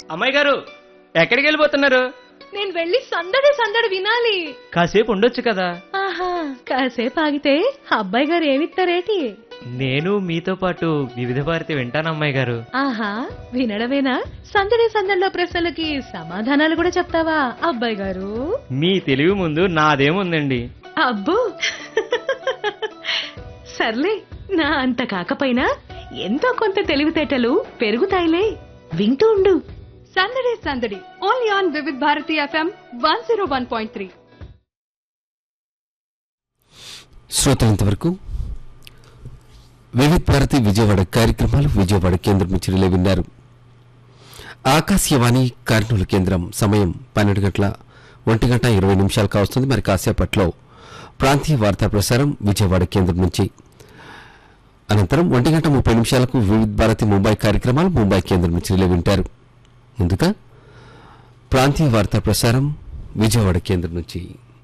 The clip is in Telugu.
అమ్మాయి గారు ఎక్కడికి వెళ్ళిపోతున్నారు నేను వెళ్ళి సందడి సందడి వినాలి కాసేపు ఉండొచ్చు కదా ఆహా కాసేపు ఆగితే అబ్బాయి గారు ఏమిస్తారేటి నేను మీతో పాటు వివిధ భారతి వింటాను అమ్మాయి గారు ఆహా వినడమేనా సందడి సందడిలో ప్రశ్నలకి సమాధానాలు కూడా చెప్తావా అబ్బాయి గారు మీ తెలివి ముందు నాదేముందండి అబ్బో సర్లే నా అంత కాకపోయినా ఎంతో కొంత తెలివితేటలు పెరుగుతాయిలే వింటూ ఉండు సందడి సందడి only on Vividh Bharati FM one zero one point three శ్రోతలంతవరకు వివిధ భారతి విజయవాడ కార్యక్రమాలు విజయవాడ కేంద్రం నుంచి రిలే విన్నారు ఆకాశవాణి కర్నూలు కేంద్రం సమయం పన్నెండు గంటల ఒంటి గంట ఇరవై నిమిషాలు కావస్తుంది మరి కాసేపట్లో ప్రాంతీయ వార్తా ప్రసారం విజయవాడ కేంద్రం నుంచి అనంతరం ఒంటి గంట ముప్పై నిమిషాలకు వివిధ భారతి ముంబై కార్యక్రమాలు ముంబై కేంద్రం నుంచి రిలే వింటారు ముందుగా ప్రాంతీయ వార్తా ప్రసారం విజయవాడ కేంద్రం నుంచి